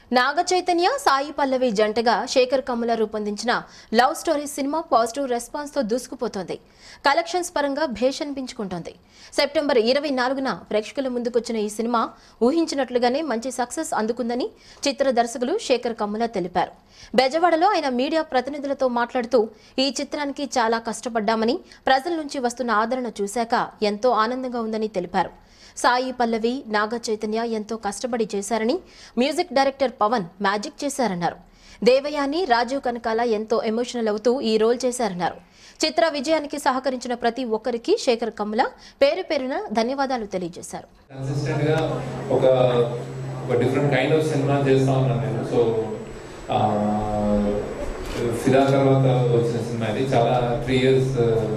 నాగ చైతన్య సాయి పల్లవి జంటగా శేఖర్ కమ్ముల రూపొందించిన love story సినిమా పాజిటివ్ రెస్పాన్స్ తో దూసుకుపోతోంది కలెక్షన్స్ పరంగా భేష్ అనిపించుకుంటోంది సెప్టెంబర్ ఇరవై నాలుగున ప్రేక్షకుల ముందుకొచ్చిన ఈ సినిమా ఊహించినట్లుగానే మంచి సక్సెస్ అందుకుందని చిత్ర దర్శకులు శేఖర్ కమ్ముల తెలిపారు బెజవాడలో ఆయన మీడియా ప్రతినిధులతో మాట్లాడుతూ ఈ చిత్రానికి చాలా కష్టపడ్డామని ప్రజల నుంచి వస్తున్న ఆదరణ చూశాక ఎంతో ఆనందంగా ఉందని తెలిపారు సాయి పల్లవి నాగ చైతన్య ఎంతో కష్టపడి చేశారని మ్యూజిక్ డైరెక్టర్ పవన్ మ్యాజిక్ చేశారన్నారు దేవయాని రాజీవ్ కనకాల ఎంతో ఎమోషనల్ అవుతూ ఈ రోల్ చేశారన్నారు చిత్ర విజయానికి సహకరించిన ప్రతి ఒక్కరికి శేఖర్ కమ్ముల పేరు పేరున ధన్యవాదాలు తెలియజేశారు కన్సిస్టెంట్ గా ఒక ఒక డిఫరెంట్ కైండ్ ఆఫ్ సినిమా చేస్తా ఉన్నాను నేను సో ఫిదా తర్వాత వచ్చిన సినిమా ఇది చాలా త్రీ ఇయర్స్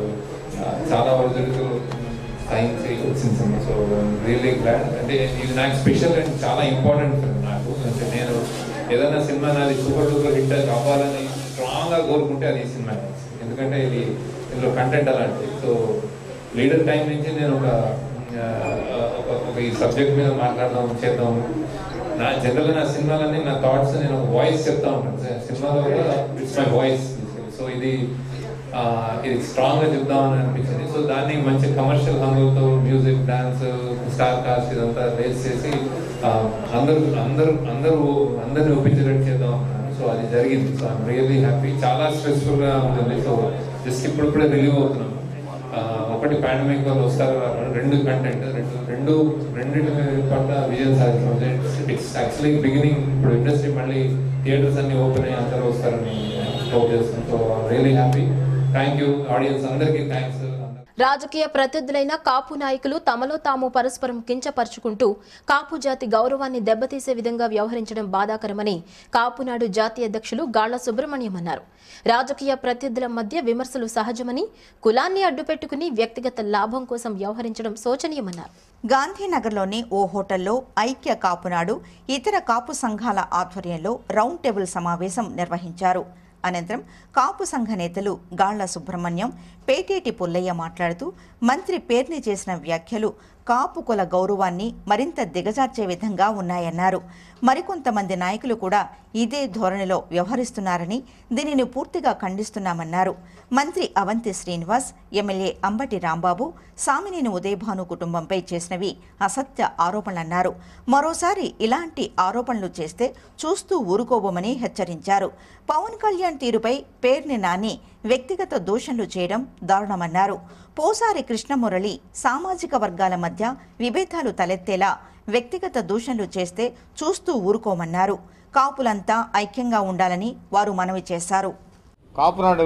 చాలా వరకు సైన్స్ వచ్చిన సినిమా సో రియల్లీ గ్లాడ్ అంటే ఇది నాకు స్పెషల్ అండ్ చాలా ఇంపార్టెంట్ ఫిల్మ్ నాకు అంటే నేను ఏదైనా సినిమా నాది సూపర్ డూపర్ హిట్ కావాలని స్ట్రాంగ్గా కోరుకుంటే అది ఈ సినిమా ఎందుకంటే ఇది ఇందులో కంటెంట్ అలాంటిది సో లీడర్ టైం నుంచి నేను ఒక ఆ, ఒక- ఒక ఈ సబ్జెక్ట్ మీద మాట్లాడదాం చేద్దాం నా జనరల్గా నా సినిమాలన్నీ నా థాట్స్ నేను ఒక వాయిస్ చెప్తా ఉంటాను సినిమాలో కూడా ఇట్స్ మై వాయిస్ సో ఇది ఆ, ఇది స్ట్రాంగ్ గా చెప్దామని అనిపించింది సో దాన్ని మంచి కమర్షియల్ హంగులతో మ్యూజిక్ డాన్స్ స్టార్ కాస్ట్ ఇదంతా రేస్ చేసి ఆ, అందరూ అందరూ అందరూ అందరిని ఒప్పించేటట్టు చేద్దాం అనుకున్నాను సో అది జరిగింది సో ఐఎమ్ రియల్లీ హ్యాపీ చాలా స్ట్రెస్ఫుల్ గా ఉంటుంది సో జస్ట్ ఇప్పుడిప్పుడే రిలీవ్ అవుతున్నాం ఆ, ఒకటి పాండమిక్ వాళ్ళు వస్తారు రెండు కంటెంట్ రెండు రెండు రెండింటి పట్ల విజయం సాధించాం ఇట్స్ యాక్చువల్లీ బిగినింగ్ ఇప్పుడు ఇండస్ట్రీ మళ్ళీ థియేటర్స్ అన్ని ఓపెన్ అయ్యి అందరూ వస్తారని హోప్ చేస్తున్నాం so really happy thank you audience అందరికీ థ్యాంక్స్ రాజకీయ ప్రత్యర్థులైన కాపు నాయకులు తమలో తాము పరస్పరం కించపరుచుకుంటూ కాపు జాతి గౌరవాన్ని దెబ్బతీసే విధంగా వ్యవహరించడం బాధాకరమని కాపునాడు జాతీయ అధ్యక్షులు గాళ్ల సుబ్రహ్మణ్యం అన్నారు రాజకీయ ప్రత్యర్థుల మధ్య విమర్శలు సహజమని కులాన్ని అడ్డుపెట్టుకుని వ్యక్తిగత లాభం కోసం వ్యవహరించడం శోచనీయమన్నారు గాంధీనగర్లోని ఓ హోటల్లో ఐక్య కాపునాడు ఇతర కాపు సంఘాల ఆధ్వర్యంలో రౌండ్ టేబుల్ సమావేశం నిర్వహించారు అనంతరం కాపు సంఘ నేతలు గాళ్ల సుబ్రహ్మణ్యం పేటేటి పుల్లయ్య మాట్లాడుతూ మంత్రి పేర్ని చేసిన వ్యాఖ్యలు కాపు కుల గౌరవాన్ని మరింత దిగజార్చే విధంగా ఉన్నాయన్నారు మరికొంతమంది నాయకులు కూడా ఇదే ధోరణిలో వ్యవహరిస్తున్నారని దీనిని పూర్తిగా ఖండిస్తున్నామన్నారు మంత్రి అవంతి శ్రీనివాస్ ఎమ్మెల్యే అంబటి రాంబాబు సామినేని ఉదయభాను కుటుంబంపై చేసినవి అసత్య ఆరోపణలన్నారు మరోసారి ఇలాంటి ఆరోపణలు చేస్తే చూస్తూ ఊరుకోబోమని హెచ్చరించారు పవన్ కళ్యాణ్ తీరుపై పేర్ని నాని వ్యక్తిగత దూషణలు చేయడం దారుణమన్నారు పోసారి కృష్ణమురళి సామాజిక వర్గాల మధ్య విభేదాలు తలెత్తేలా వ్యక్తిగత దూషణలు చేస్తే చూస్తూ ఊరుకోమన్నారు కాపులంతా ఐక్యంగా ఉండాలని వారు మనవి చేశారు కాపునాడు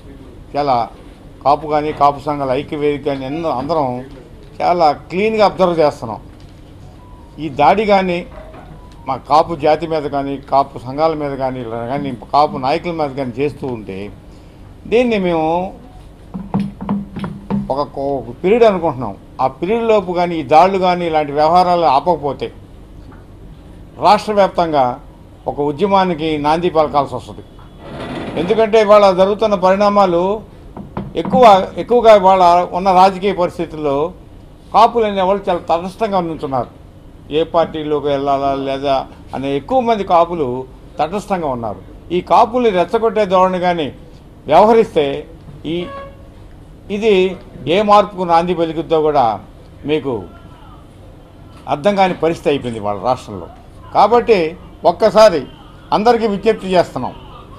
చాలా కాపు కానీ కాపు సంఘాల ఐక్యవేదిక కానీ ఎన్నో అందరం చాలా క్లీన్గా అబ్జర్వ్ చేస్తున్నాం ఈ దాడి కానీ మా కాపు జాతి మీద కానీ కాపు సంఘాల మీద కానీ ఇలా కానీ కాపు నాయకుల మీద కానీ చేస్తూ ఉంటే దీన్ని మేము ఒక ఒక పీరియడ్ అనుకుంటున్నాం ఆ పీరియడ్ లోపు కానీ ఈ దాడులు కానీ ఇలాంటి వ్యవహారాలు ఆపకపోతే రాష్ట్ర వ్యాప్తంగా ఒక ఉద్యమానికి నాంది పలకాల్సి వస్తుంది ఎందుకంటే ఇవాళ జరుగుతున్న పరిణామాలు ఎక్కువ ఎక్కువగా ఇవాళ ఉన్న రాజకీయ పరిస్థితుల్లో కాపులు అనేవాళ్ళు చాలా తటస్థంగా ఉంటున్నారు ఏ పార్టీలోకి వెళ్ళాలా లేదా అనే ఎక్కువ మంది కాపులు తటస్థంగా ఉన్నారు ఈ కాపుల్ని రెచ్చగొట్టే ధోరణి కానీ వ్యవహరిస్తే ఈ ఇది ఏ మార్పుకు నాంది పలుకుద్దో కూడా మీకు అర్థం కాని పరిస్థితి అయిపోయింది వాళ్ళ రాష్ట్రంలో కాబట్టి ఒక్కసారి అందరికీ విజ్ఞప్తి చేస్తున్నాం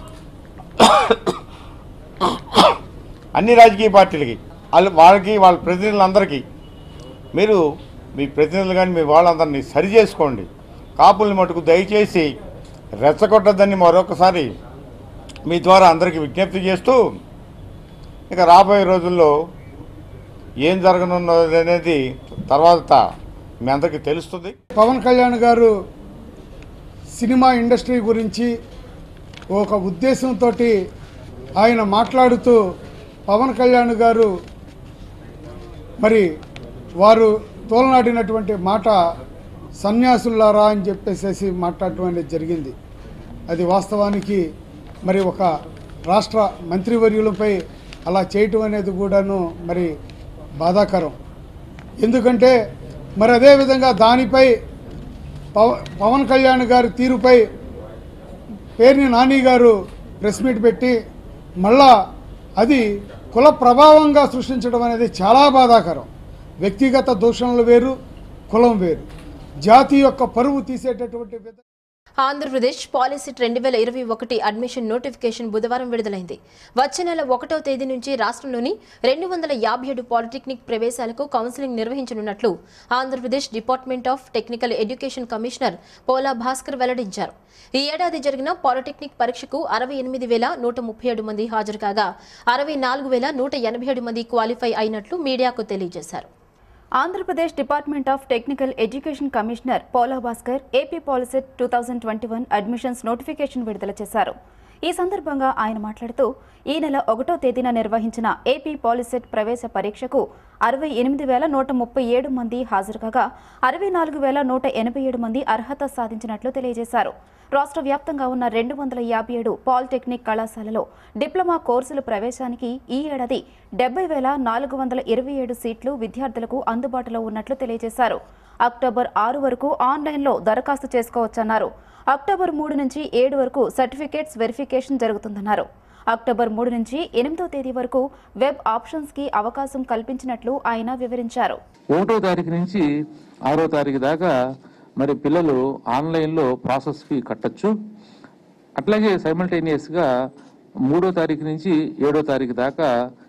అన్ని రాజకీయ పార్టీలకి వాళ్ళు వాళ్ళకి వాళ్ళ ప్రతినిధులందరికీ మీరు మీ ప్రతినిధులు కానీ మీ వాళ్ళందరినీ సరి చేసుకోండి కాపుల్ని మటుకు దయచేసి రెచ్చగొట్టద్దని మరొకసారి మీ ద్వారా అందరికీ విజ్ఞప్తి చేస్తూ ఇక రాబోయే రోజుల్లో ఏం జరగనున్నది అనేది తర్వాత మీ అందరికీ తెలుస్తుంది పవన్ కళ్యాణ్ గారు సినిమా ఇండస్ట్రీ గురించి ఒక ఉద్దేశంతో ఆయన మాట్లాడుతూ పవన్ కళ్యాణ్ గారు మరి వారు తోలనాడినటువంటి మాట సన్యాసులారా అని చెప్పేసి మాట్లాడటం అనేది జరిగింది అది వాస్తవానికి మరి ఒక రాష్ట్ర మంత్రివర్యులపై అలా చేయటం అనేది కూడాను మరి బాధాకరం ఎందుకంటే మరి అదేవిధంగా దానిపై పవ పవన్ కళ్యాణ్ గారి తీరుపై పేర్ని నాని గారు ప్రెస్ మీట్ పెట్టి మళ్ళా అది కుల ప్రభావంగా సృష్టించడం అనేది చాలా బాధాకరం వ్యక్తిగత దూషణలు వేరు కులం వేరు జాతి యొక్క పరువు తీసేటటువంటి విధ- ఆంధ్రప్రదేశ్ పాలసీట్ రెండు వేల ఇరవై ఒకటి అడ్మిషన్ నోటిఫికేషన్ బుధవారం విడుదలైంది వచ్చే నెల ఒకటో తేదీ నుంచి రాష్ట్రంలోని రెండు వందల యాభై ఏడు పాలిటెక్నిక్ ప్రవేశాలకు కౌన్సిలింగ్ నిర్వహించనున్నట్లు Andhra Pradesh department of technical education commissioner Pola Bhaskar వెల్లడించారు ఈ ఏడాది జరిగిన పాలిటెక్నిక్ పరీక్షకు అరవై ఎనిమిది వేల నూట ముప్పై ఏడు మంది హాజరు కాగా అరవై నాలుగు వేల నూట ఎనభై ఏడు మంది క్వాలిఫై అయినట్లు మీడియాకు తెలియజేశారు Andhra Pradesh department of technical education commissioner Pola Bhaskar AP POLYCET two thousand twenty one admissions notification విడుదల చేశారు ఈ సందర్భంగా ఆయన మాట్లాడుతూ ఈ నెల ఒకటో తేదీన నిర్వహించిన ఏపీ పాలిసెట్ ప్రవేశ పరీక్షకు అరవై ఎనిమిది వేల నూట ముప్పై ఏడు మంది హాజరు కాగా అరవై నాలుగు వేల నూట ఎనభై ఏడు మంది అర్హత సాధించినట్లు తెలియజేశారు రాష్ట్ర వ్యాప్తంగా ఉన్న రెండు వందల యాభై ఏడు పాలిటెక్నిక్ కళాశాలలో డిప్లొమా కోర్సుల ప్రవేశానికి ఈ ఏడాది డెబ్బై వేల నాలుగు వందల ఇరవై ఏడు సీట్లు విద్యార్థులకు అందుబాటులో ఉన్నట్లు తెలియజేశారు అక్టోబర్ ఆరు వరకు ఆన్లైన్లో దరఖాస్తు చేసుకోవచ్చన్నారు అక్టోబర్ మూడు నుంచి ఏడు వరకు సర్టిఫికేట్స్ వెరిఫికేషన్ జరుగుతుందన్నారు అక్టోబర్ మూడు నుంచి ఎనిమిదో తేదీ వరకు వెబ్ ఆప్షన్స్కి అవకాశం కల్పించినట్లు ఆయన వివరించారు ఒకటో తారీఖు నుంచి ఆరో తారీఖు దాకా మరి పిల్లలు ఆన్లైన్లో ప్రాసెస్ ఫీ కట్టచ్చు అట్లాగే సైమల్టేనియస్గా మూడో తారీఖు నుంచి ఏడో తారీఖు దాకా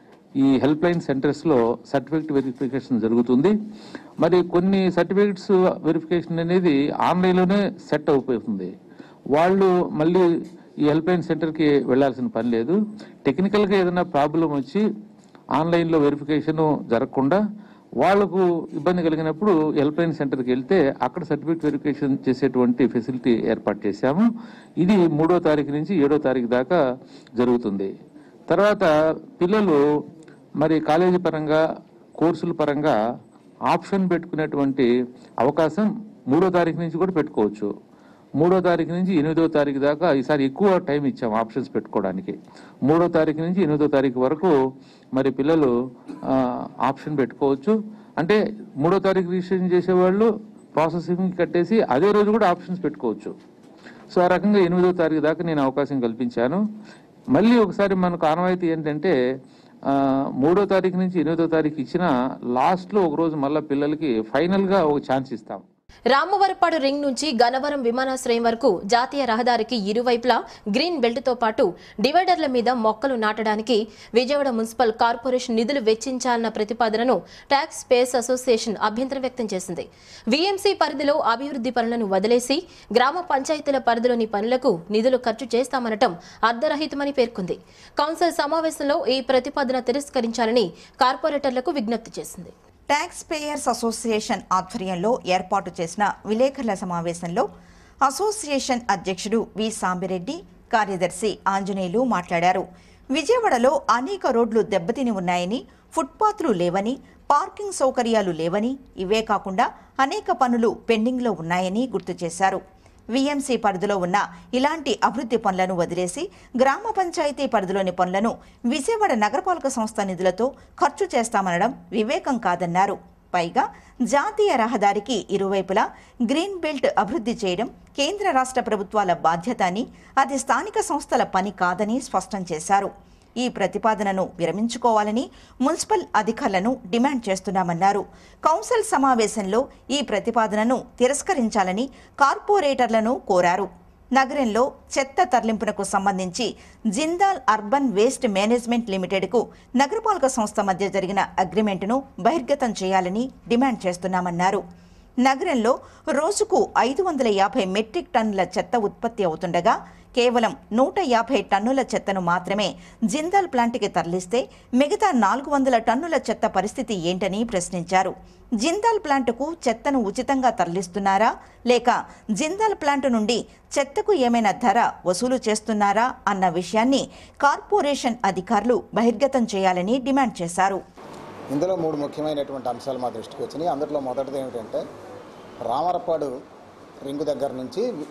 ఈ హెల్ప్ లైన్ సెంటర్స్లో సర్టిఫికేట్ వెరిఫికేషన్ జరుగుతుంది మరి కొన్ని సర్టిఫికేట్స్ వెరిఫికేషన్ అనేది ఆన్లైన్లోనే సెట్ అయిపోతుంది వాళ్ళు మళ్ళీ ఈ హెల్ప్ లైన్ సెంటర్కి వెళ్ళాల్సిన పని లేదు టెక్నికల్గా ఏదైనా ప్రాబ్లం వచ్చి ఆన్లైన్లో వెరిఫికేషన్ జరగకుండా వాళ్లకు ఇబ్బంది కలిగినప్పుడు హెల్ప్ లైన్ సెంటర్కి వెళ్తే అక్కడ సర్టిఫికేట్ వెరిఫికేషన్ చేసేటువంటి ఫెసిలిటీ ఏర్పాటు చేశాము ఇది మూడో తారీఖు నుంచి ఏడో తారీఖు దాకా జరుగుతుంది తర్వాత పిల్లలు మరి కాలేజీ పరంగా కోర్సుల పరంగా ఆప్షన్ పెట్టుకునేటువంటి అవకాశం మూడో తారీఖు నుంచి కూడా పెట్టుకోవచ్చు మూడో తారీఖు నుంచి ఎనిమిదో తారీఖు దాకా ఈసారి ఎక్కువ టైం ఇచ్చాము ఆప్షన్స్ పెట్టుకోవడానికి మూడో తారీఖు నుంచి ఎనిమిదో తారీఖు వరకు మరి పిల్లలు ఆ, ఆప్షన్ పెట్టుకోవచ్చు అంటే మూడో తారీఖు రిజిస్ట్రేషన్ చేసేవాళ్ళు ప్రాసెసింగ్ కట్టేసి అదే రోజు కూడా ఆప్షన్స్ పెట్టుకోవచ్చు సో ఆ రకంగా ఎనిమిదో తారీఖు దాకా నేను అవకాశం కల్పించాను మళ్ళీ ఒకసారి మనకు ఆనవాయితీ ఏంటంటే ఆ, మూడో తారీఖు నుంచి ఎనిమిదో తారీఖు ఇచ్చిన లాస్ట్లో ఒక రోజు మళ్ళీ పిల్లలకి ఫైనల్గా ఒక ఛాన్స్ ఇస్తాం రామవరపాడు రింగ్ నుంచి గన్నవరం విమానాశ్రయం వరకు జాతీయ రహదారికి ఇరువైపులా గ్రీన్ బెల్ట్ తో పాటు డివైడర్ల మీద మొక్కలు నాటడానికి విజయవాడ మున్సిపల్ కార్పొరేషన్ నిధులు వెచ్చించాలన్న ప్రతిపాదనను ట్యాక్స్ పేస్ అసోసియేషన్ అభ్యంతరం వ్యక్తం చేసింది వీఎంసీ పరిధిలో అభివృద్ధి పనులను వదిలేసి గ్రామ పంచాయతీల పరిధిలోని పనులకు నిధులు ఖర్చు చేస్తామనటం అర్ధరహితమని పేర్కొంది కౌన్సిల్ సమావేశంలో ఈ ప్రతిపాదన తిరస్కరించాలని కార్పొరేటర్లకు విజ్ఞప్తి చేసింది ట్యాక్స్ పేయర్స్ అసోసియేషన్ ఆధ్వర్యంలో ఏర్పాటు చేసిన విలేకరుల సమావేశంలో అసోసియేషన్ అధ్యక్షుడు వి సాంబిరెడ్డి కార్యదర్శి ఆంజనేయులు మాట్లాడారు విజయవాడలో అనేక రోడ్లు దెబ్బతిని ఉన్నాయని ఫుట్పాత్లు లేవని పార్కింగ్ సౌకర్యాలు లేవని ఇవే కాకుండా అనేక పనులు పెండింగ్లో ఉన్నాయని గుర్తు చేశారు వీఎంసీ పరిధిలో ఉన్న ఇలాంటి అభివృద్ధి పనులను వదిలేసి గ్రామ పంచాయతీ పరిధిలోని పనులను విజయవాడ నగరపాలక సంస్థ నిధులతో ఖర్చు చేస్తామనడం వివేకం కాదన్నారు పైగా జాతీయ రహదారికి ఇరువైపులా గ్రీన్ బెల్ట్ అభివృద్ధి చేయడం కేంద్ర రాష్ట్ర ప్రభుత్వాల బాధ్యత అని అది స్థానిక సంస్థల పని కాదని స్పష్టం చేశారు ఈ ప్రతిపాదనను విరమించుకోవాలని మున్సిపల్ అధికారులను డిమాండ్ చేస్తున్నామన్నారు కౌన్సిల్ సమావేశంలో ఈ ప్రతిపాదనను తిరస్కరించాలని కార్పొరేటర్లను కోరారు నగరంలో చెత్త తరలింపునకు సంబంధించి జిందాల్ అర్బన్ వేస్ట్ మేనేజ్మెంట్ లిమిటెడ్కు నగరపాలక సంస్థ మధ్య జరిగిన అగ్రిమెంటును బహిర్గతం చేయాలని డిమాండ్ చేస్తున్నామన్నారు నగరంలో రోజుకు ఐదు వందల యాభై మెట్రిక్ టన్నుల చెత్త ఉత్పత్తి అవుతుండగా కేవలం నూట యాభై టన్నుల చెత్తను మాత్రమే జిందాల్ ప్లాంట్కి తరలిస్తే మిగతా నాలుగు వందల టన్నుల చెత్త పరిస్థితి ఏంటని ప్రశ్నించారు జిందాల్ ప్లాంటుకు చెత్తను ఉచితంగా తరలిస్తున్నారా లేక జిందాల్ ప్లాంట్ నుండి చెత్తకు ఏమైనా ధర వసూలు చేస్తున్నారా అన్న విషయాన్ని కార్పొరేషన్ అధికారులు బహిర్గతం చేయాలని డిమాండ్ చేశారు ఇందులో మూడు ముఖ్యమైనటువంటి అంశాలు మా దృష్టికి వచ్చినాయి అందులో మొదటిది ఏమిటంటే రామరపాడు రింగు దగ్గర నుంచి వి-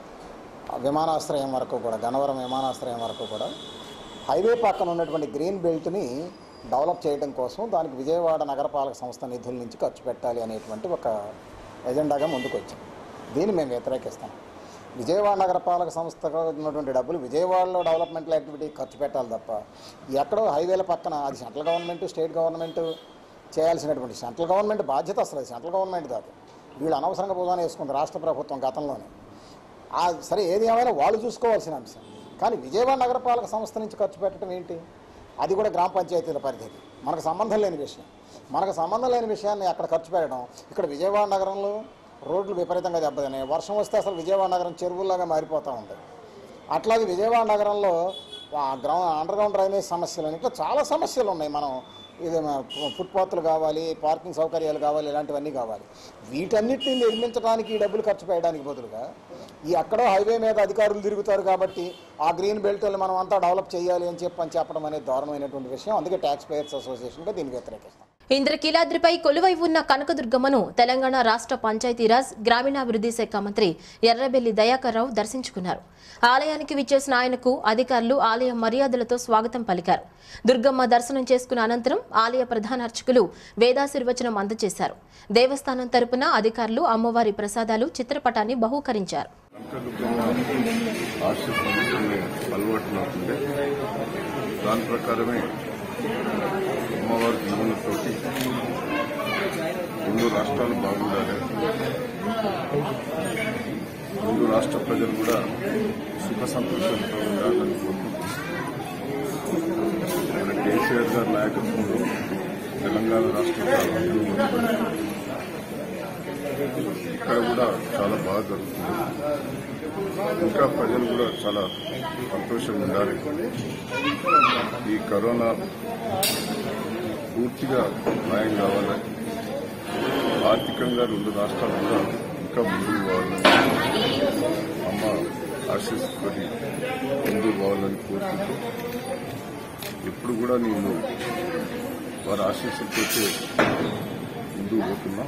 విమానాశ్రయం వరకు కూడా గన్నవరం విమానాశ్రయం వరకు కూడా హైవే పక్కన ఉన్నటువంటి గ్రీన్ బెల్ట్ని డెవలప్ చేయడం కోసం దానికి విజయవాడ నగరపాలక సంస్థ నిధుల నుంచి ఖర్చు పెట్టాలి అనేటువంటి ఒక ఎజెండాగా ముందుకు వచ్చింది దీన్ని మేము వ్యతిరేకిస్తాం విజయవాడ నగరపాలక సంస్థకు ఉన్నటువంటి డబ్బులు విజయవాడలో డెవలప్మెంటల్ యాక్టివిటీ ఖర్చు పెట్టాలి తప్ప ఎక్కడో హైవేల పక్కన అది సెంట్రల్ గవర్నమెంట్ స్టేట్ గవర్నమెంట్ చేయాల్సినటువంటి సెంట్రల్ గవర్నమెంట్ బాధ్యత అసలు అది సెంట్రల్ గవర్నమెంట్ కాదు వీళ్ళు అనవసరంగా భుజాన వేసుకుంది రాష్ట్ర ప్రభుత్వం గతంలోనే ఆ సరే ఏది ఏమైనా వాళ్ళు చూసుకోవాల్సిన అంశం కానీ విజయవాడ నగరపాలక సంస్థ నుంచి ఖర్చు పెట్టడం ఏంటి అది కూడా గ్రామ పంచాయతీల పరిధికి మనకు సంబంధం లేని విషయం మనకు సంబంధం లేని విషయాన్ని అక్కడ ఖర్చు పెట్టడం ఇక్కడ విజయవాడ నగరంలో రోడ్లు విపరీతంగా దెబ్బతిన్నాయి వర్షం వస్తే అసలు విజయవాడ నగరం చెరువుల్లాగా మారిపోతూ ఉంది అట్లాగే విజయవాడ నగరంలో ఆ గ్రౌండ్ అండర్ గ్రౌండ్ డ్రైనేజ్ సమస్యలు ఇంకా చాలా సమస్యలు ఉన్నాయి మనం ఇది ఫుట్పాత్లు కావాలి పార్కింగ్ సౌకర్యాలు కావాలి ఇలాంటివన్నీ కావాలి వీటన్నిటిని నిర్మించడానికి ఈ డబ్బులు ఖర్చు చేయడానికి బదులుగా ఈ ఎక్కడో హైవే మీద అధికారులు తిరుగుతారు కాబట్టి ఆ గ్రీన్ బెల్ట్ని మనం అంతా డెవలప్ చేయాలి అని చెప్పి అని చెప్పడం అనేది దారుణమైనటువంటి విషయం అందుకే ట్యాక్స్ పేయర్స్ అసోసియేషన్గా దీన్ని వ్యతిరేకిస్తాం ఇంద్రకీలాద్రిపై కొలువై ఉన్న కనకదుర్గమ్మను తెలంగాణ రాష్ట్ర పంచాయతీరాజ్ గ్రామీణాభివృద్ధి శాఖ మంత్రి ఎర్రబెల్లి దయాకర్ రావు దర్శించుకున్నారు ఆలయానికి విచ్చేసిన ఆయనకు అధికారులు ఆలయ మర్యాదలతో స్వాగతం పలికారు దుర్గమ్మ దర్శనం చేసుకున్న అనంతరం ఆలయ ప్రధాన అర్చకులు వేదాశీర్వచనం అందజేశారు దేవస్థానం తరపున అధికారులు అమ్మవారి ప్రసాదాలు చిత్రపటాన్ని బహూకరించారు ఆశ పొందుకునే అలవాటు నాకుండే దాని ప్రకారమే అమ్మవారి దీవెనతోటి రెండు రాష్ట్రాలు బాగుండాలి రెండు రాష్ట్ర ప్రజలు కూడా సుఖ సంతోషంతో ఉండాలని కోరుకుంటున్నాను మన కేసీఆర్ గారి నాయకత్వంలో తెలంగాణ రాష్ట్రం చాలా అభివృద్ధి ఉంది. ఇక్కడ కూడా చాలా బాగా జరుగుతుంది ఇంకా ప్రజలు కూడా చాలా సంతోషంగా ఉండాలి ఈ కరోనా పూర్తిగా న్యాయం కావాలి ఆర్థికంగా రెండు రాష్ట్రాలు కూడా ఇంకా ముందుకు పోవాలని అమ్మ ఆశీస్సుకొని ముందుకు పోవాలని కోరుకుంటూ ఎప్పుడు కూడా నేను వారి ఆశీస్సులతో ముందుకు పోతున్నా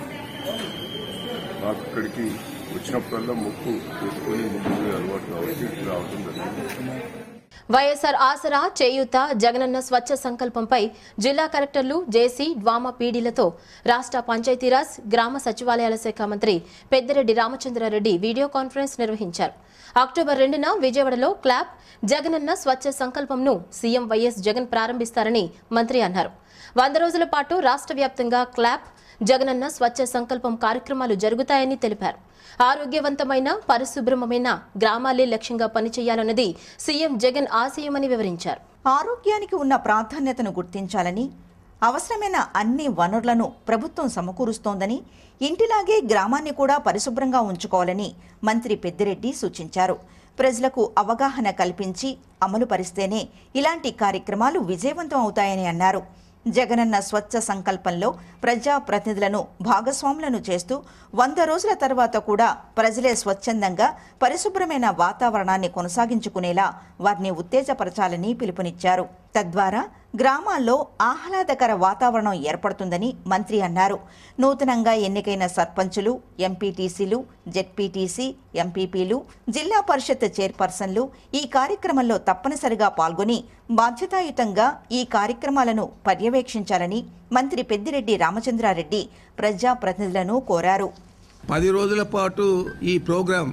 నాకు ఇక్కడికి వచ్చినప్పుడల్లా మొక్కు చేసుకొని ముందుకు పోయే అలవాటు కాబట్టి ఇక్కడ రావడం జరిగింది వైఎస్ఆర్ ఆసరా చేయూత జగనన్న స్వచ్ఛ సంకల్పంపై జిల్లా కలెక్టర్లు జేసీ డ్వామా పీడీలతో రాష్ట్ర పంచాయతీరాజ్ గ్రామ సచివాలయాల శాఖ మంత్రి పెద్దిరెడ్డి రామచంద్రారెడ్డి వీడియో కాన్ఫరెన్స్ నిర్వహించారు అక్టోబర్ రెండున విజయవాడలో క్లాప్ జగనన్న స్వచ్ఛ సంకల్పంను సీఎం వైఎస్ జగన్ ప్రారంభిస్తారని మంత్రి అన్నారు వంద రోజుల పాటు రాష్ట్ర వ్యాప్తంగా క్లాప్ జగనన్న స్వచ్ఛ సంకల్పం కార్యక్రమాలు జరుగుతాయని తెలిపారు ఆరోగ్యవంతమైన పరిశుభ్రమైన గ్రామాలే లక్ష్యంగా పనిచేయాలన్నది సీఎం జగన్ ఆశయమని వివరించారు ఆరోగ్యానికి ఉన్న ప్రాధాన్యతను గుర్తించాలని అవసరమైన అన్ని వనరులను ప్రభుత్వం సమకూరుస్తోందని ఇంటిలాగే గ్రామాన్ని కూడా పరిశుభ్రంగా ఉంచుకోవాలని మంత్రి పెద్దిరెడ్డి సూచించారు ప్రజలకు అవగాహన కల్పించి అమలు పరిస్తేనే ఇలాంటి కార్యక్రమాలు విజయవంతం అవుతాయని అన్నారు జగనన్న స్వచ్ఛ సంకల్పంలో ప్రజా ప్రతినిధులను భాగస్వాములను చేస్తూ వంద రోజుల తర్వాత కూడా ప్రజలే స్వచ్ఛందంగా పరిశుభ్రమైన వాతావరణాన్ని కొనసాగించుకునేలా వారిని ఉత్తేజపరచాలని పిలుపునిచ్చారు తద్వారా గ్రామాల్లో ఆహ్లాదకర వాతావరణం ఏర్పడుతుందని మంత్రి అన్నారు నూతనంగా ఎన్నికైన సర్పంచులు ఎంపీటీసీలు జెడ్పీటీసీ ఎంపీపీలు జిల్లా పరిషత్ చైర్పర్సన్లు ఈ కార్యక్రమంలో తప్పనిసరిగా పాల్గొని బాధ్యతాయుతంగా ఈ కార్యక్రమాలను పర్యవేక్షించాలని మంత్రి పెద్దిరెడ్డి రామచంద్రారెడ్డి ప్రజాప్రతినిధులను కోరారు పది రోజుల పాటు ఈ ప్రోగ్రాం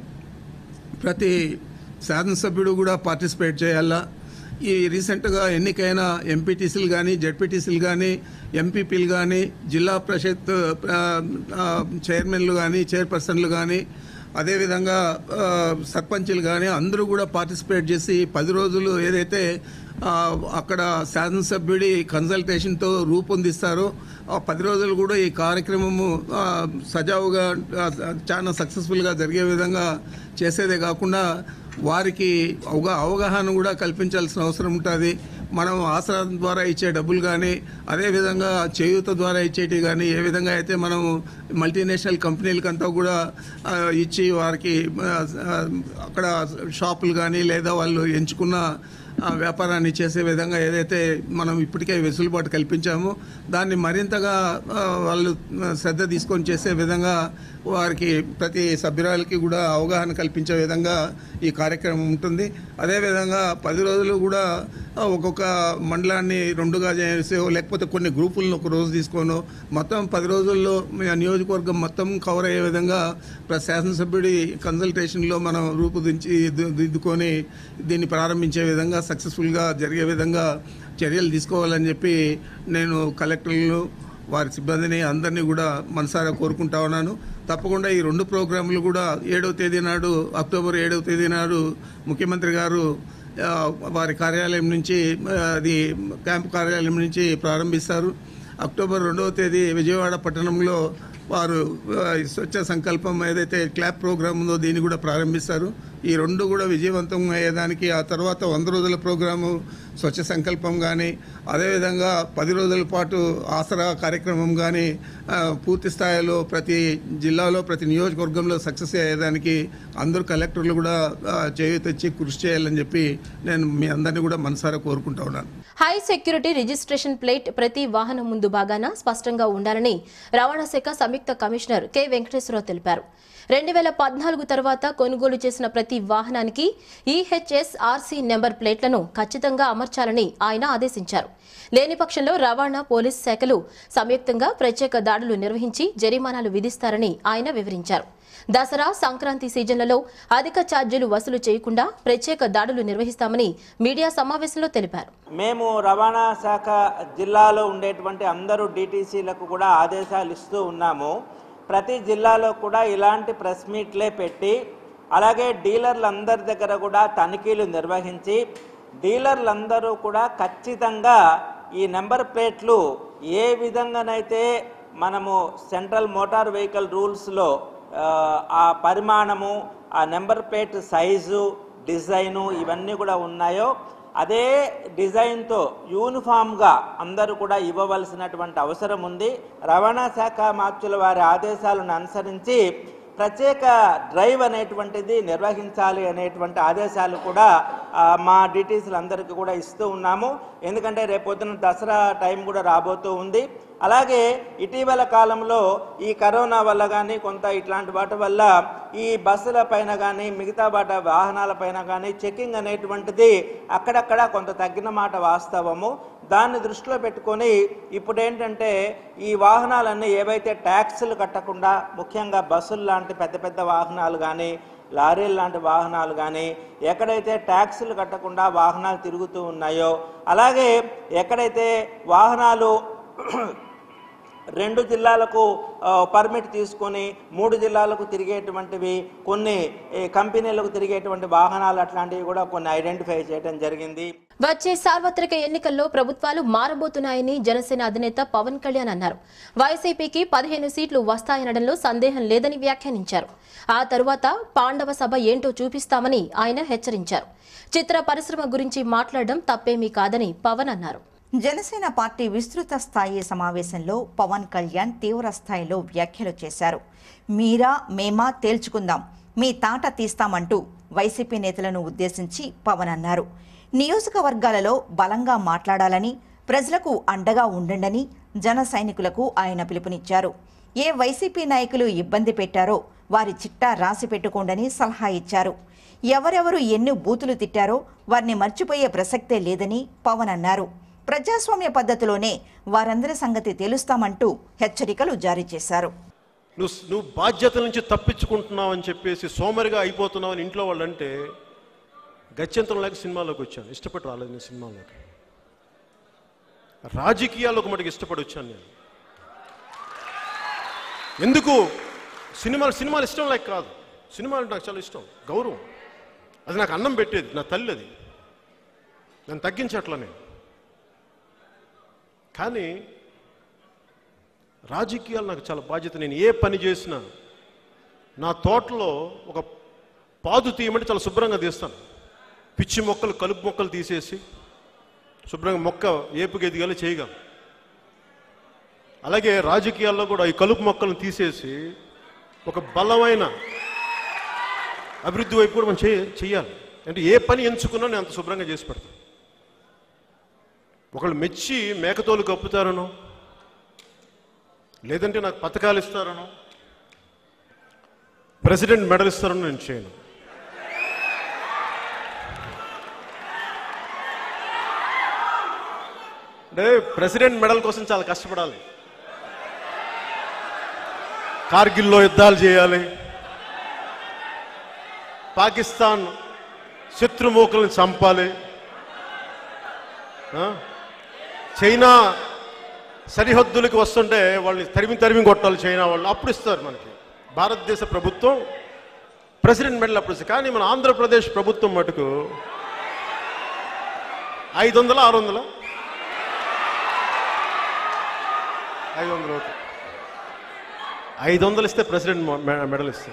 ప్రతి శాసనసభ్యుడు కూడా పార్టిసిపేట్ చేయాలా ఈ రీసెంట్గా ఎన్నికైన ఎంపీటీసీలు కానీ జడ్పీటీసీలు కానీ ఎంపీపీలు కానీ జిల్లా పరిషత్ ఆ, ఆ, చైర్మన్లు కానీ చైర్పర్సన్లు కానీ అదేవిధంగా ఆ, సర్పంచులు కానీ అందరూ కూడా పార్టిసిపేట్ చేసి పది రోజులు ఏదైతే ఆ, అక్కడ శాసనసభ్యుడి కన్సల్టేషన్తో రూపొందిస్తారో ఆ పది రోజులు కూడా ఈ కార్యక్రమము ఆ, సజావుగా ఆ, చాలా సక్సెస్ఫుల్గా జరిగే విధంగా చేసేదే కాకుండా వారికి అవగా అవగాహన కూడా కల్పించాల్సిన అవసరం ఉంటుంది మనం ఆసరా ద్వారా ఇచ్చే డబ్బులు కానీ అదేవిధంగా చేయూత ద్వారా ఇచ్చేటి కానీ ఏ విధంగా అయితే మనం మల్టీనేషనల్ కంపెనీలకంతా కూడా ఆ, ఇచ్చి వారికి ఆ, ఆ, అక్కడ షాపులు కానీ లేదా వాళ్ళు ఎంచుకున్న ఆ, వ్యాపారాన్ని చేసే విధంగా ఏదైతే మనం ఇప్పటికే వెసులుబాటు కల్పించామో దాన్ని మరింతగా ఆ, వాళ్ళు ఆ, శ్రద్ధ తీసుకొని చేసే విధంగా వారికి ప్రతి సభ్యురాలకి కూడా అవగాహన కల్పించే విధంగా ఈ కార్యక్రమం ఉంటుంది అదేవిధంగా పది రోజులు కూడా ఆ, ఒక్కొక్క మండలాన్ని రెండుగా చేసో లేకపోతే కొన్ని గ్రూపులను ఒక రోజు తీసుకోను మొత్తం పది రోజుల్లో మీ నియోజక నియోజకవర్గం మొత్తం కవర్ అయ్యే విధంగా ప్ర- శాసనసభ్యుడి కన్సల్టేషన్లో మనం రూపుదించి ది- దిద్దుకొని దీన్ని ప్రారంభించే విధంగా సక్సెస్ఫుల్గా జరిగే విధంగా చర్యలు తీసుకోవాలని చెప్పి నేను కలెక్టర్లను వారి సిబ్బందిని అందరినీ కూడా మనసారా కోరుకుంటా ఉన్నాను తప్పకుండా ఈ రెండు ప్రోగ్రాంలు కూడా ఏడవ తేదీ నాడు అక్టోబర్ ఏడవ తేదీ నాడు ముఖ్యమంత్రి గారు ఆ, వారి కార్యాలయం నుంచి ఆ, అది క్యాంపు కార్యాలయం నుంచి ప్రారంభిస్తారు అక్టోబర్ రెండవ తేదీ విజయవాడ పట్టణంలో వారు ఆ, ఈ స్వచ్ఛ సంకల్పం ఏదైతే క్లాప్ ప్రోగ్రామ్ ఉందో దీన్ని కూడా ప్రారంభిస్తారు ఈ రెండు కూడా విజయవంతం అయ్యేదానికి ఆ తర్వాత వంద రోజుల ప్రోగ్రాము స్వచ్ఛ సంకల్పం కానీ అదేవిధంగా పది రోజుల పాటు ఆసరా కార్యక్రమం కానీ ఆ, పూర్తి స్థాయిలో ప్రతి జిల్లాలో ప్రతి నియోజకవర్గంలో సక్సెస్ అయ్యేదానికి అందరూ కలెక్టర్లు కూడా ఆ, చేయూతొచ్చి కృషి చేయాలని చెప్పి నేను మీ అందరినీ కూడా మనసారా కోరుకుంటా ఉన్నాను హై సెక్యూరిటీ రిజిస్ట్రేషన్ ప్లేట్ ప్రతి వాహనం ముందు భాగాన స్పష్టంగా ఉండాలని రవాణా శాఖ సంయుక్త కమిషనర్ కె వెంకటేశ్వరరావు తెలిపారు రెండు వేల పద్నాలుగు తర్వాత కొనుగోలు చేసిన ప్రతి వాహనానికి ఈహెచ్ఎస్ ఆర్సీ నెంబర్ ప్లేట్లను ఖచ్చితంగా అమర్చాలని ఆయన ఆదేశించారు లేని పక్షంలో రవాణా పోలీస్ శాఖలు సంయుక్తంగా ప్రత్యేక దాడులు నిర్వహించి జరిమానాలు విధిస్తారని ఆయన వివరించారు దసరా సంక్రాంతి సీజన్లలో అధిక ఛార్జీలు వసూలు చేయకుండా ప్రత్యేక దాడులు నిర్వహిస్తామని మీడియా సమావేశంలో తెలిపారు మేము రవాణా శాఖ జిల్లాలో ఉండేటువంటి అందరూ డిటీసీలకు కూడా ఆదేశాలు ఇస్తూ ఉన్నాము ప్రతి జిల్లాలో కూడా ఇలాంటి ప్రెస్ మీట్లే పెట్టి అలాగే డీలర్లందరి దగ్గర కూడా తనిఖీలు నిర్వహించి డీలర్లందరూ కూడా ఖచ్చితంగా ఈ నెంబర్ ప్లేట్లు ఏ విధంగానైతే మనము సెంట్రల్ మోటార్ వెహికల్ రూల్స్లో ఆ, ఆ పరిమాణము ఆ నెంబర్ ప్లేట్ సైజు డిజైను ఇవన్నీ కూడా ఉన్నాయో అదే డిజైన్తో యూనిఫామ్గా అందరూ కూడా ఇవ్వవలసినటువంటి అవసరం ఉంది రవాణా శాఖ మార్చుల వారి ఆదేశాలను అనుసరించి ప్రత్యేక డ్రైవ్ అనేటువంటిది నిర్వహించాలి అనేటువంటి ఆదేశాలు కూడా ఆ, మా డిటీసీలు అందరికీ కూడా ఇస్తూ ఉన్నాము ఎందుకంటే రేపొద్దున దసరా టైం కూడా రాబోతూ ఉంది అలాగే ఇటీవల కాలంలో ఈ కరోనా వల్ల కానీ కొంత ఇట్లాంటి వాటి వల్ల ఈ బస్సుల పైన కానీ మిగతా వాటి వాహనాల పైన కానీ చెకింగ్ అనేటువంటిది అక్కడక్కడ కొంత తగ్గిన మాట వాస్తవము దాన్ని దృష్టిలో పెట్టుకొని ఇప్పుడు ఏంటంటే ఈ వాహనాలన్నీ ఏవైతే ట్యాక్సులు కట్టకుండా ముఖ్యంగా బస్సులు లాంటి పెద్ద పెద్ద వాహనాలు కానీ లారీలు లాంటి వాహనాలు కానీ ఎక్కడైతే ట్యాక్సులు కట్టకుండా వాహనాలు తిరుగుతూ ఉన్నాయో అలాగే ఎక్కడైతే వాహనాలు రెండు జిల్లాలకు ఆ, పర్మిట్ తీసుకొని మూడు జిల్లాలకు తిరిగేటువంటివి కొన్ని ఏ, కంపెనీలకు తిరిగేటువంటి వాహనాలు అట్లాంటివి కూడా కొన్ని ఐడెంటిఫై చేయడం జరిగింది వచ్చే సార్వత్రిక ఎన్నికల్లో ప్రభుత్వాలు మారబోతున్నాయని జనసేన అధినేత పవన్ కళ్యాణ్ అన్నారు వైసీపీకి పదిహేను సీట్లు వస్తాయనడంలో సందేహం లేదని వ్యాఖ్యానించారు ఆ తరువాత పాండవ సభ ఏంటో చూపిస్తామని ఆయన హెచ్చరించారు చిత్ర పరిశ్రమ గురించి మాట్లాడడం తప్పేమీ కాదని పవన్ అన్నారు జనసేన పార్టీ విస్తృత స్థాయి సమావేశంలో పవన్ కళ్యాణ్ తీవ్ర స్థాయిలో వ్యాఖ్యలు చేశారు మీరా మేమా తేల్చుకుందాం మీ తాట తీస్తామంటూ వైసీపీ నేతలను ఉద్దేశించి పవన్ అన్నారు నియోజకవర్గాలలో బలంగా మాట్లాడాలని ప్రజలకు అండగా ఉండండని జన సైనికులకు ఆయన పిలుపునిచ్చారు ఏ వైసీపీ నాయకులు ఇబ్బంది పెట్టారో వారి చిట్టా రాసి పెట్టుకోండని సలహా ఇచ్చారు ఎవరెవరు ఎన్ని బూతులు తిట్టారో వారిని మర్చిపోయే ప్రసక్తే లేదని పవన్ అన్నారు ప్రజాస్వామ్య పద్ధతిలోనే వారందరి సంగతి తెలుస్తామంటూ హెచ్చరికలు జారీ చేశారు నువ్వు నువ్వు బాధ్యత నుంచి తప్పించుకుంటున్నావు అని చెప్పేసి సోమరిగా అయిపోతున్నావు అని ఇంట్లో వాళ్ళు అంటే గత్యంతరం లేక సినిమాలోకి వచ్చాను ఇష్టపడి రాలేదు నేను సినిమాలోకి రాజకీయాల్లోకి మటుకు ఇష్టపడి వచ్చాను నేను ఎందుకు సినిమాలు సినిమాలు ఇష్టం లేక కాదు సినిమాలు అంటే నాకు చాలా ఇష్టం గౌరవం అది నాకు అన్నం పెట్టేది నా తల్లి అది నేను తగ్గించట్లా నేను కానీ రాజకీయాలు నాకు చాలా బాధ్యత నేను ఏ పని చేసినా నా తోటలో ఒక పాదు తీయమంటే చాలా శుభ్రంగా తీస్తాను పిచ్చి మొక్కలు కలుపు మొక్కలు తీసేసి శుభ్రంగా మొక్క ఏపుగా ఎదిగేలా చేయగలను అలాగే రాజకీయాల్లో కూడా ఈ కలుపు మొక్కలను తీసేసి ఒక బలమైన అభివృద్ధి వైపు కూడా మనం చేయ చెయ్యాలి అంటే ఏ పని ఎంచుకున్నా నేను అంత శుభ్రంగా చేసి పెడతాను ఒకళ్ళు మెచ్చి మేకతోలు కప్పుతారనో లేదంటే నాకు పథకాలు ఇస్తారనో ప్రెసిడెంట్ మెడల్ ఇస్తారనో నేను చేయను అంటే ప్రెసిడెంట్ మెడల్ కోసం చాలా కష్టపడాలి కార్గిల్లో యుద్ధాలు చేయాలి పాకిస్తాన్ శత్రుమూకలను చంపాలి ఆ? చైనా సరిహద్దులకు వస్తుంటే వాళ్ళని తరిమి తరిమి కొట్టాలి చైనా వాళ్ళు అప్పుడు ఇస్తారు మనకి భారతదేశ ప్రభుత్వం ప్రెసిడెంట్ మెడల్ అప్పుడు ఇస్తారు కానీ మన ఆంధ్రప్రదేశ్ ప్రభుత్వం మటుకు ఐదు వందల ఆరు వందల ఐదు వందలు ఓకే ఐదు వందలు ఇస్తే ప్రెసిడెంట్ మొ- మె- మెడల్ ఇస్తారు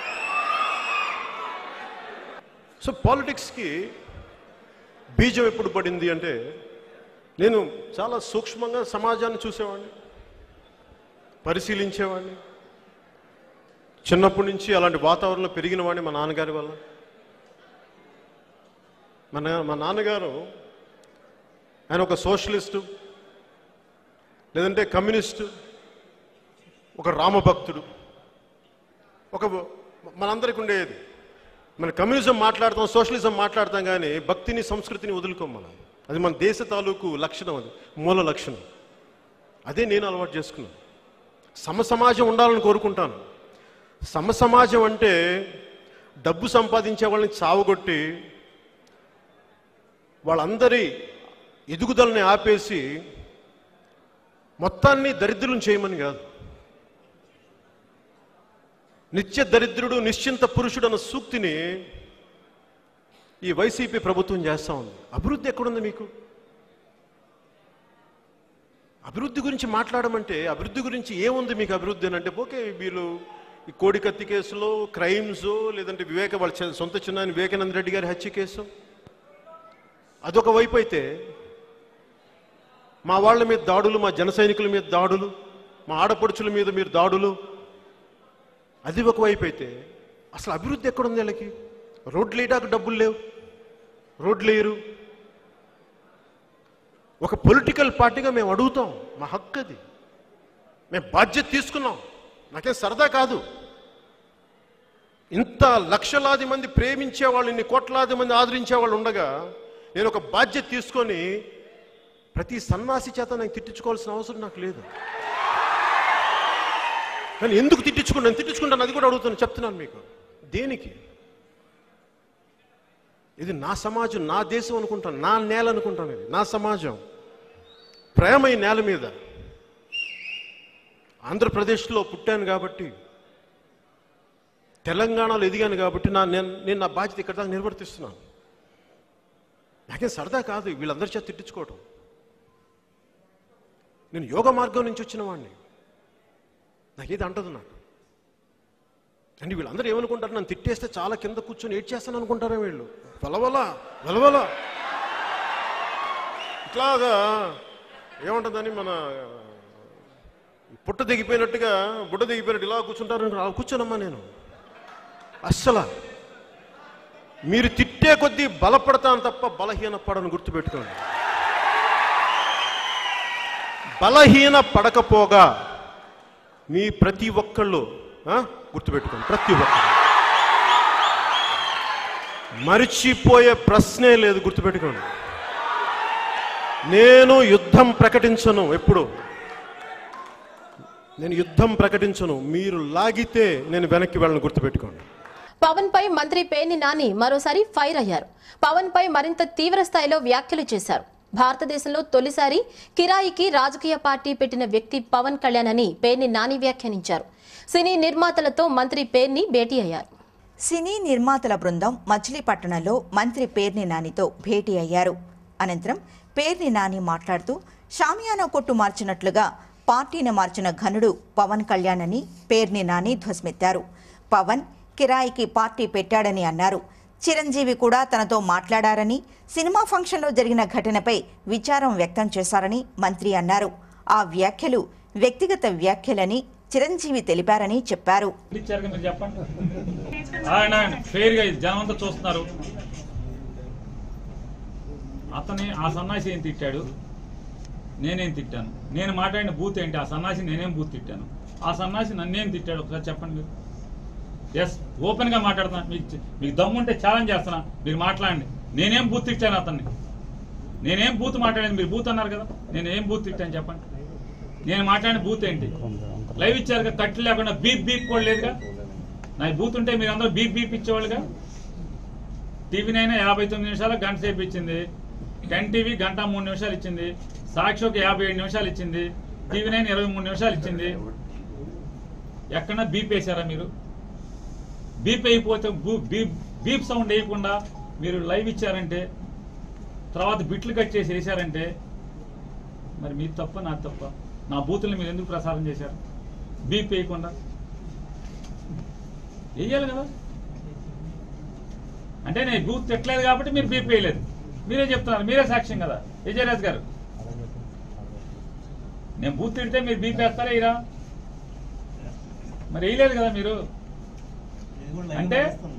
సో పాలిటిక్స్కి బీజం ఎప్పుడు పడింది అంటే నేను చాలా సూక్ష్మంగా సమాజాన్ని చూసేవాడిని పరిశీలించేవాడిని చిన్నప్పటి నుంచి అలాంటి వాతావరణంలో పెరిగిన వాడిని మా నాన్నగారి వల్ల మన మా నాన్నగారు ఆయన ఒక సోషలిస్టు లేదంటే కమ్యూనిస్టు ఒక రామభక్తుడు ఒక మనందరికి ఉండేది మన కమ్యూనిజం మాట్లాడతాం సోషలిజం మాట్లాడతాం కానీ భక్తిని సంస్కృతిని వదులుకోం మనం అది మన దేశ తాలూకు లక్షణం అది మూల లక్షణం అదే నేను అలవాటు చేసుకున్నాను సమ సమాజం ఉండాలని కోరుకుంటాను సమ సమాజం అంటే డబ్బు సంపాదించే వాళ్ళని చావగొట్టి వాళ్ళందరి ఎదుగుదలని ఆపేసి మొత్తాన్ని దరిద్రులను చేయమని కాదు నిత్య దరిద్రుడు నిశ్చింత పురుషుడు అన్న సూక్తిని ఈ వైసీపీ ప్రభుత్వం చేస్తా ఉంది అభివృద్ధి ఎక్కడుంది మీకు అభివృద్ధి గురించి మాట్లాడమంటే అభివృద్ధి గురించి ఏముంది మీకు అభివృద్ధి అని అంటే ఓకే వీళ్ళు ఈ కోడికత్తి కేసులో క్రైమ్స్ లేదంటే వివేక వాళ్ళ చి- సొంత చిన్న వివేకానంద రెడ్డి గారి హత్య కేసు అదొక వైపు అయితే మా వాళ్ళ మీద దాడులు మా జన సైనికుల మీద దాడులు మా ఆడపడుచుల మీద మీరు దాడులు అది ఒక వైపు అయితే అసలు అభివృద్ధి ఎక్కడుంది వీళ్ళకి రోడ్లు వేయడానికి డబ్బులు లేవు రోడ్లు వేయరు ఒక పొలిటికల్ పార్టీగా మేము అడుగుతాం మా హక్కు అది మేము బాధ్యత తీసుకున్నాం నాకేం సరదా కాదు ఇంత లక్షలాది మంది ప్రేమించే వాళ్ళు ఇన్ని కోట్లాది మంది ఆదరించే వాళ్ళు ఉండగా నేను ఒక బాధ్యత తీసుకొని ప్రతి సన్నాసి చేత నేను తిట్టించుకోవాల్సిన అవసరం నాకు లేదు కానీ ఎందుకు తిట్టించుకుంటాను తిట్టించుకుంటాను అది కూడా అడుగుతాను చెప్తున్నాను మీకు దేనికి ఇది నా సమాజం నా దేశం అనుకుంటాను నా నేల అనుకుంటాను ఇది నా సమాజం ప్రేమ ఈ నేల మీద ఆంధ్రప్రదేశ్లో పుట్టాను కాబట్టి తెలంగాణలో ఎదిగాను కాబట్టి నా నేను నేను నా బాధ్యత ఇక్కడ దాకా నిర్వర్తిస్తున్నాను నాకేం సరదా కాదు వీళ్ళందరి చేత తిట్టించుకోవటం నేను యోగ మార్గం నుంచి వచ్చిన వాడిని నాకేది అంటదు నాకు అంటే వీళ్ళందరూ ఏమనుకుంటారు నన్ను తిట్టేస్తే చాలా కింద కూర్చొని ఏడ్ చేస్తాను అనుకుంటారా వీళ్ళు వెలవల వెలవల ఇట్లాగా ఏముంటుందని మన పుట్ట దిగిపోయినట్టుగా బుట్ట దిగిపోయినట్టు ఇలా కూర్చుంటారు అలా కూర్చోనమ్మా నేను అస్సలా మీరు తిట్టే కొద్దీ బలపడతాను తప్ప బలహీన పడను గుర్తుపెట్టుకోండి బలహీన పడకపోగా మీ ప్రతి ఒక్కళ్ళు ఆ, గుర్తుపెట్టుకోండి ప్రతి ఒక్కళ్ళు మరిచిపోయే ప్రశ్నే లేదు గుర్తుపెట్టుకోండి నేను యుద్ధం ప్రకటించను ఎప్పుడు నేను యుద్ధం ప్రకటించను మీరు లాగితే నేను వెనక్కి వెళ్ళను గుర్తుపెట్టుకోండి పవన్ పై మంత్రి పేర్ని నాని మరోసారి ఫైర్ అయ్యారు పవన్ పై మరింత తీవ్ర స్థాయిలో వ్యాఖ్యలు చేశారు భారతదేశంలో తొలిసారి కిరాయికి రాజకీయ పార్టీ పెట్టిన వ్యక్తి పవన్ కళ్యాణ్ అని పేర్ని నాని వ్యాఖ్యానించారు సినీ నిర్మాతలతో మంత్రి పేర్ని భేటీ అయ్యారు సినీ నిర్మాతల బృందం మచిలీపట్నంలో మంత్రి పేర్ని నానితో భేటీ అయ్యారు అనంతరం పేర్ని నాని మాట్లాడుతూ షామియానా కొట్టు మార్చినట్లుగా పార్టీని మార్చిన ఘనుడు పవన్ కళ్యాణ్ అని పేర్ని నాని ధ్వస్మెత్తారు పవన్ కిరాయికి పార్టీ పెట్టాడని అన్నారు చిరంజీవి కూడా తనతో మాట్లాడారని సినిమా ఫంక్షన్లో జరిగిన ఘటనపై విచారం వ్యక్తం చేశారని మంత్రి అన్నారు ఆ వ్యాఖ్యలు వ్యక్తిగత వ్యాఖ్యలని చిరంజీవి తెలిపారని చెప్పారు ఇచ్చారు కదా మీరు చెప్పండి ఆయన ఆయన ఫెయిర్ గా ఇది జనం అంతా చూస్తున్నారు అతని ఆ సన్నాసి ఏం తిట్టాడు నేనేం తిట్టాను నేను మాట్లాడిన బూత్ ఏంటి ఆ సన్నాసి నేనేం బూత్ తిట్టాను ఆ సన్నాసి నన్నేం తిట్టాడు ఒకసారి చెప్పండి మీరు ఎస్ ఓపెన్ గా మాట్లాడుతున్నా మీకు చె- మీకు దమ్ముంటే ఛాలెంజ్ చేస్తున్నా మీరు మాట్లాడండి నేనేం బూత్ తిట్టాను అతన్ని నేనేం బూత్ మాట్లాడాను మీరు బూత్ అన్నారు కదా నేను ఏం బూత్ తిట్టాను చెప్పండి నేను మాట్లాడిన బూత్ ఏంటి లైవ్ ఇచ్చారుగా కట్లు లేకుండా బీప్ బీప్ కూడా లేదుగా నా బూత్ ఉంటే మీరు అందరూ బీప్ బీప్ ఇచ్చేవాళ్ళుగా టీవీ నైనా యాభై తొమ్మిది నిమిషాలు గంట సేపు ఇచ్చింది టెన్ టీవీ గంట మూడు నిమిషాలు ఇచ్చింది సాక్షి ఒక యాభై ఏడు నిమిషాలు ఇచ్చింది టీవీ నైన్ ఇరవై మూడు నిమిషాలు ఇచ్చింది ఎక్కడన్నా బీప్ వేసారా మీరు బీప్ అయిపోతే బూ- బీప్ బీప్ సౌండ్ వేయకుండా మీరు లైవ్ ఇచ్చారంటే తర్వాత బిట్లు కట్ చేసి వేసారంటే మరి మీ తప్ప నా తప్ప నా బూతుల్ని మీరు ఎందుకు ప్రసారం చేశారు బీప్ వేయకుండా వేయాలి కదా అంటే నేను బూత్ తిట్టలేదు కాబట్టి మీరు బీప్ వేయలేదు మీరే చెప్తున్నారు మీరే సాక్ష్యం కదా విజయరాజ్ గారు నేను బూత్ తిడితే మీరు బీప్ వేస్తారా ఇరా మరి వేయలేదు కదా మీరు అంటే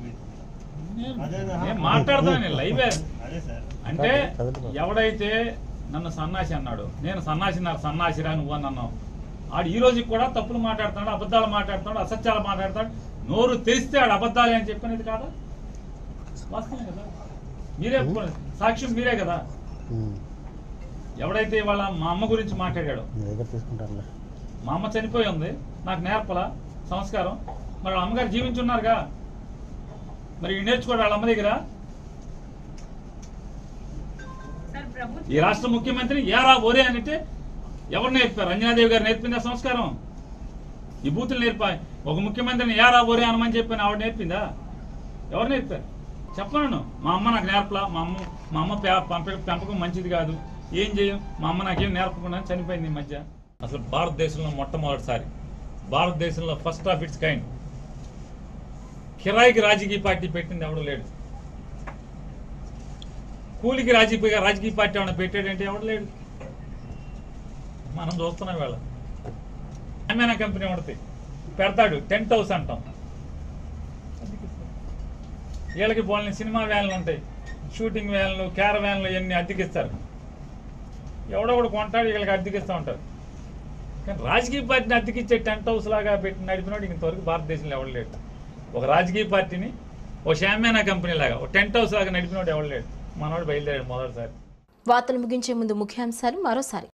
నేను మాట్లాడతాను నేను లైవ్ అంటే ఎవడైతే నన్ను సన్నాసి అన్నాడు నేను సన్నాసి నా సన్నాసిరా నువ్వు అని అన్నావు ఆడు ఈ రోజుకి కూడా తప్పులు మాట్లాడుతున్నాడు అబద్ధాలు మాట్లాడుతున్నాడు అసత్యాలు మాట్లాడతాడు నోరు తెరిస్తే ఆడు అబద్ధాలే అని చెప్పినది కాదా వాస్తవమే కదా మీరే ఒప్పుకోండి. సాక్ష్యం మీరే కదా ఎవడైతే వాళ్ళ మా అమ్మ గురించి మాట్లాడాడో మా అమ్మ చనిపోయి ఉంది నాకు నేర్పల సంస్కారం మరి వాళ్ళ అమ్మగారు జీవించి ఉన్నారుగా మరి ఇవి నేర్చుకోడు వాళ్ళ అమ్మ దగ్గర ఈ రాష్ట్ర ముఖ్యమంత్రి ఏరా ఒరే అంటే ఎవరు నేర్పారు అంజనాదేవి గారు నేర్పిందా సంస్కారం ఈ బూతులు నేర్పా ఒక ముఖ్యమంత్రిని ఏరా ఒరే అనమని చెప్పి ఆవిడ నేర్పిందా ఎవరు నేర్పారు చెప్పను మా అమ్మ నాకు నేర్పలా మా అమ్మ మా అమ్మ పే- పంప- పెంపకం మంచిది కాదు ఏం చేయం మా అమ్మ నాకేం నేర్పకుండా చనిపోయింది ఈ మధ్య అసలు భారతదేశంలో మొట్టమొదటిసారి భారతదేశంలో ఫస్ట్ ఆఫ్ ఇట్స్ కైండ్ కిరాయికి రాజకీయ పార్టీ పెట్టింది ఎవడు లేడు కూలికి రాజకీయ రాజకీయ పార్టీ ఏమైనా పెట్టాడంటే ఎవడు లేడు మనం చూస్తున్నాం వేళ అమెనా కంపెనీ పడితే పెడతాడు టెంట్ హౌస్ అంటాం వీళ్ళకి పోలిన సినిమా వ్యాన్లు ఉంటాయి షూటింగ్ వ్యాన్లు క్యార వ్యాన్లు ఇవన్నీ అద్దెకిస్తారు ఎవడో ఒకడు కొంటాడు వీళ్ళకి అద్దెకిస్తూ ఉంటారు కానీ రాజకీయ పార్టీని అద్దెకిచ్చే టెంట్ హౌస్ లాగా పెట్టి నడిపినోడు ఇంతవరకు భారతదేశంలో ఎవడు లేడు ఒక రాజకీయ పార్టీని ఓ షామ్యానా కంపెనీ లాగా ఒక టెంట్ హౌస్ లాగా నడిపినోడు ఎవడు లేడు మనోడు బయలుదేరాడు మొదటిసారి వార్తలు ముగించే ముందు ముఖ్యాంశాలు మరోసారి